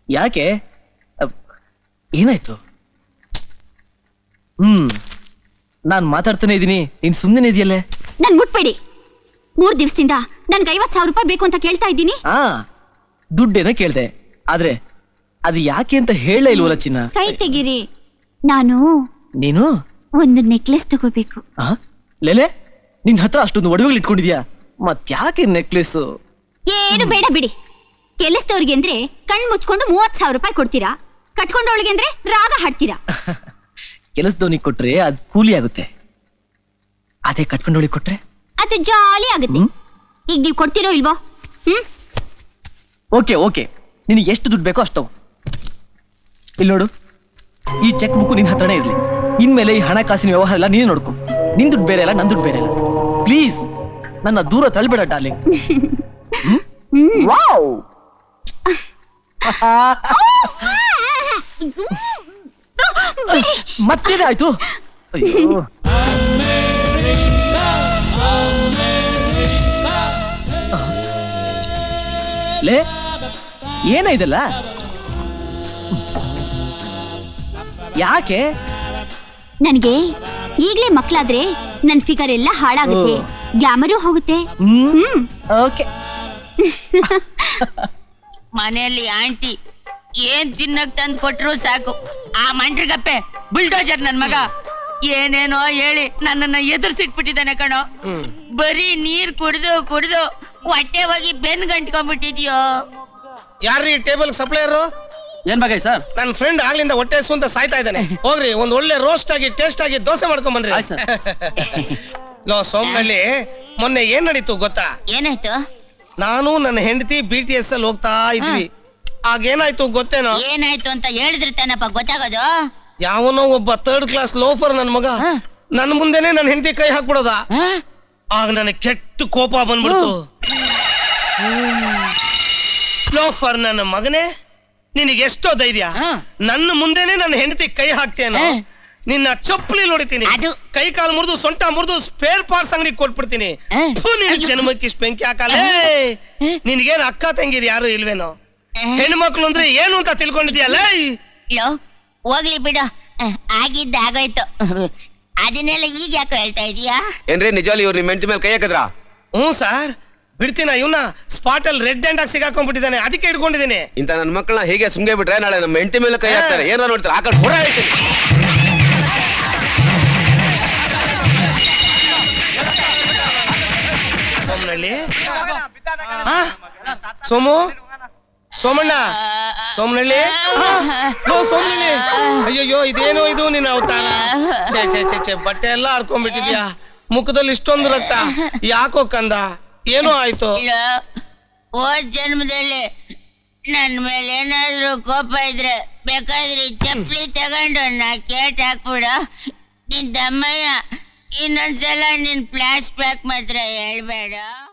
ಯಾಕೆ ಅಬ್, ಏನಾಯ್ತು ಹ್ಮ್ ನಾನ್ ಮಾತಾಡ್ತಾನೆ ಇದೀನಿ ನೀನ್ ಸುಮ್ಮನೆ ಇದೆಯಲ್ಲೇ ನನ್ ಮುಟ್ಬೇಡಿ ಮೂರ್ ದಿವಸದಿಂದ ನನ್ಗೆ ಐವತ್ ಸಾವಿರ ರೂಪಾಯಿ ಬೇಕು ಅಂತ ಕೇಳ್ತಾ ಇದ್ದೀನಿ ಆ ದುಡ್ಡೇನ ಕೇಳ್ದೆ ಆದ್ರೆ ಅದು ಯಾಕೆ ಅಂತ ಹೇಳಲೇ ಇಲ್ವಲ್ಲ ಚಿನ್ನ ಕೈ ತೆಗೀರಿ ನಾನು ನೀನು ಒಂದು ನೆಕ್ಲೆಸ್ ತಗೋಬೇಕು ಆ ಲೇಲೆ ನಿನ್ ಹತ್ರ ಅಷ್ಟೊಂದು ಒಡವೆಗಳು ಇಟ್ಕೊಂಡಿದ್ಯಾ ಮತ್ಯಾಕೆ ನೆಕ್ಲೆಸ್ ಏನು ಬೇಡ ಬಿಡಿ ಕೆಲಸದವ್ರಿಗೆ ಅಂದ್ರೆ ಕಣ್ ಮುಚ್ಕೊಂಡು ಮೂವತ್ ಸಾವಿರ ರೂಪಾಯಿ ಕೊಡ್ತೀರಾ ಕಟ್ಕೊಂಡವಳಿಗೆ ಅಂದ್ರೆ ರಾಗ ಹಾಡ್ತೀರಾ ಕೆಲಸದವನಿಗೆ ಕೊಟ್ರೆ ಅದ್ ಕೂಲಿ ಆಗುತ್ತೆ ಅದೇ ಕಟ್ಕೊಂಡೋಳಿಗೆ ಕೊಟ್ರೆ ಅದು ಜಾಲಿ ಆಗುತ್ತೆ ಹ್ಮ್. ಈಗ ನೀವು ಕೊಡ್ತೀರೋ ಇಲ್ವೋ ಹ್ಮ್ ಓಕೆ ಓಕೆ ನಿನಗೆ ಎಷ್ಟು ದುಡ್ಡು ಬೇಕೋ ಅಷ್ಟು ತಗೋ ಇಲ್ಲಿ ನೋಡು ಈ ಚೆಕ್ ಬುಕ್ ನಿನ್ ಹತ್ರನೇ ಇರ್ಲಿ ಇನ್ಮೇಲೆ ಈ ಹಣಕಾಸಿನ ವ್ಯವಹಾರ ಎಲ್ಲ ನೀನೇ ನೋಡ್ಕೊ ನಿನ್ ದುಡ್ಡು ಬೇರೆ ಅಲ್ಲ ನನ್ ದುಡ್ಡು ಬೇರೆ ಅಲ್ಲ ಪ್ಲೀಸ್ ನನ್ನ ದೂರ ತಳ್ಬೇಡ ಡಾರ್ಲಿಂಗ್ ವಾವ್ ಮತ್ತೇನೇ ಆಯ್ತು ಅಯ್ಯೋ ಲೇ ಏನ ಇದಲ್ಲ ಯಾಕೆ ನನಗೆ ಈಗ್ಲೇ ಮಕ್ಳಾದ್ರೆ ನನ್ ಫಿಗರ್ ಎಲ್ಲ ಹಾಳಾಗುತ್ತೆ ಓ. ಗ್ಲಾಮರು ಹೋಗುತ್ತೆ ಹ್ಮ್ ಹ್ಮ್ ಓಕೆ ಮನೆಯಲ್ಲಿ ಆಂಟಿ ಏನ್ ತಿನ್ನಕ್ ತಂದ್ ಕೊಟ್ರು ಸಾಕು ಆ ಮಂಡ್ರಿಗಪ್ಪೆ ಬುಲ್ಡೋಜರ್ ನನ್ ಮಗ ಏನೇನೋ ಹೇಳಿ ನನ್ನನ್ನ ಎದುರ್ಸಿಟ್ಬಿಟ್ಟಿದ್ದಾನೆ ಕಣೋ ಬರೀ ನೀರ್ ಕುಡ್ದು ಕುಡ್ದು ಹೊಟ್ಟೆ ಹೋಗಿ ಬೆನ್ ಗಂಟ್ಕೊಂಡ್ಬಿಟ್ಟಿದ್ಯೋ ಯಾರ್ರೀ ಟೇಬಲ್ ಸಪ್ಲೈಯರು ಏನ್ ಬಗ್ಗೆ ಸರ್ ನನ್ನ ಫ್ರೆಂಡ್ ಆಗ್ಲಿಂದ ಹೊಟ್ಟೆ ಹಸು ಅಂತ ಸಾಯ್ತಾ ಇದ್ದಾನೆ ಹೋಗ್ರಿ ಒಂದ್ ಒಳ್ಳೆ ರೋಸ್ಟ್ ಆಗಿ ಟೇಸ್ಟ್ ಆಗಿ ದೋಸೆ ಮಾಡ್ಕೊಂಡ್ ಬನ್ರಿ ಆಯ್ತ್ ಸರ್. ಲೋ ಸೋಮ್ನಲ್ಲಿ ಮೊನ್ನೆ ಏನ್ ನಡೀತು ಗೊತ್ತಾ ಏನಾಯ್ತು ನಾನು ನನ್ನ ಹೆಂಡತಿ ಬಿ ಟಿ ಎಸ್ ಅಲ್ಲಿ ಹೋಗ್ತಾ ಇದ್ವಿ ಆಗೇನಾಯ್ತು ಗೊತ್ತೇನೋ ಏನಾಯ್ತು ಅಂತ ಹೇಳಿದ್ರೆ ತಾನಪ್ಪ ಗೊತ್ತಾಗೋದು ಯಾವನೋ ಒಬ್ಬ ಥರ್ಡ್ ಕ್ಲಾಸ್ ಲೋಫರ್ ನನ್ ಮಗ ಹಾ. ನನ್ ಮುಂದೆನೆ ನನ್ನ ಹೆಂಡತಿ ಕೈ ಹಾಕ್ಬಿಡೋದ ಹ? ಆಗ ನನಗೆ ಕೆಟ್ಟ ಕೋಪ ಬಂದ್ಬಿಡ್ತು ಲೋಫರ್ ನನ್ನ ಮಗನೇ ನಿನಗೆ ಎಷ್ಟೋ ಧೈರ್ಯ ಹಾ. ನನ್ನ ಮುಂದೆನೆ ನನ್ನ ಹೆಂಡತಿ ಕೈ ಹಾಕ್ತೇನೋ ಹಾ. ನಿನ್ನ ಚಪ್ಪಲಿ ನೋಡಿತೀನಿ ಅದು- ಕೈ ಕಾಲು ಮುರಿದು ಸೊಂಟ ಮುರಿದು ಸ್ಪೇರ್ ಪಾರ್ಟ್ಸ್ ಅಂಗಡಿ ಕೊಟ್ಬಿಡ್ತೀನಿ ಹಾ. ಥು, ನಿನ್ ಅಯ್ಯೋ. ಜನ್ಮಕ್ಕೆ ಇಷ್ಟ್ ಬೆಂಕಿ ಹಾಕಲೇ ನಿನ್ಗೇನ್ ಅಕ್ಕ ತಂಗಿರಿ ಯಾರು ಇಲ್ವೇನೋ ಹಾ. ಹೆಣ್ಮಕ್ಳು ಅಂದ್ರೆ ಏನು ಅಂತ ತಿಳ್ಕೊಂಡಿದ್ಯಲ್ಲ ಲೋ ಹೋಗ್ಲಿ ಬಿಡು ಅಹ್, ಆಗಿದ್ದ ಆಗೋಯ್ತು ಅದನ್ನೆಲ್ಲ ಈಗ ಯಾಕೆ ಹೇಳ್ತಾ ಇದೀಯಾ ಏನ್ರಿ ನಿಜವಾಗ್ಲೂ ಇವ್ರು ನಿಮ್ಮ ಹೆಂಡತಿ ಮೇಲೆ ಕೈ ಹಾಕಿದ್ರ ಹ್ಞೂ ಸರ್ ಬಿಡ್ತೀನ ಇವನ ಸ್ಪಾಟ್ ಅಲ್ಲಿ ರೆಡ್ ಹ್ಯಾಂಡ್ ಆಗಿ ಸಿಗಾಕೊಂಡ್ಬಿಟ್ಟಿದ್ದಾನೆ ಅದಕ್ಕೆ ಇಟ್ಕೊಂಡಿದ್ದೀನಿ ಇಂತ ನನ್ನ ಮಕ್ಕಳನ್ನ ಹೀಗೆ ಸುಮ್ಗೆ ಬಿಟ್ರೆ ನಾಳೆ ನಮ್ಮ ಹೆಂಡತಿ ಮೇಲೆ ಕೈ ಹಾಕ್ತಾರೆ ಏನಾರ ನೋಡ್ತಾರೆ ಆ ಕಡೆ ಹೊರ ಹೇಳ್ತೀನಿ ಸೋಮನಳ್ಳಿ ಆ? ಸೋಮು ಸೋಮಣ್ಣ ಸೋಮನಳ್ಳಿ ಆ? ಓ ಸೋಮನಳ್ಳಿ ಅಯ್ಯಯ್ಯೋ ಇದೇನೋ ಇದು ನಿನ್ನ ಅವತಾರ ಛೇ ಛೇ ಛೇ ಛೇ ಬಟ್ಟೆ ಎಲ್ಲ ಹರ್ಕೊಂಡ್ಬಿಟ್ಟಿದ್ಯಾ ಮುಖದಲ್ಲಿ ಇಷ್ಟೊಂದು ರಕ್ತ ಯಾಕೋ ಕಂದ ಏನೋ ಆಯ್ತು ಲೋ ಹೋದ್ ಜನ್ಮದಲ್ಲಿ ನನ್ ಮೇಲೆ ಏನಾದ್ರೂ ಕೋಪ ಇದ್ರೆ ಬೇಕಾದ್ರೆ ಈ ಚಪ್ಪಲಿ ತಗೊಂಡು ನಾ ಕೇಟ್ ಹಾಕ್ಬಿಡು ನಿನ್ ದಮ್ಮಯ್ಯ ಇನ್ನೊಂದ್ಸಲ ನಿನ್ ಫ್ಲಾಶ್ ಬ್ಯಾಕ್ ಮಾತ್ರ ಹೇಳ್ಬೇಡ